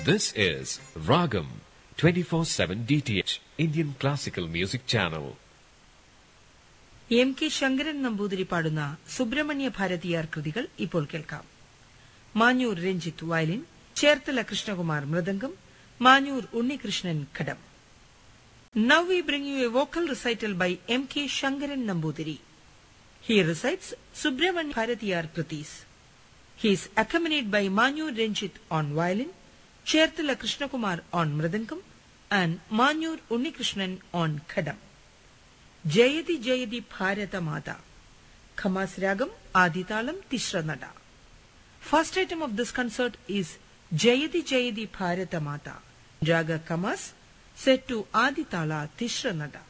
This is Ragam 24/7 DTH Indian Classical Music Channel. M K Sankaran Namboothiri പാടുന്ന സുബ്രഹ്മണ്യ ഭാരതിയാർ കൃതികൾ ഇപ്പോൾ കേൾക്കാം Manjoor Ranjith violin Cherthala Krishnakumar mridangam Manjoor Unnikrishnan ghatam now we bring you a vocal recital by M K Sankaran Namboothiri he recites Subramanya Bharathiyar kritis He is accompanied by Manur Renjit on violin, Cherthala Krishnakumar on mridangam, and Manur Unnikrishnan on khadam. Jayati Jayati Bharata Mata. Khamas Ragam Aditalam Tishranada. First item of this concert is Jayati Jayati Bharata Mata. Raga Kamas set to Aditala Tishranada.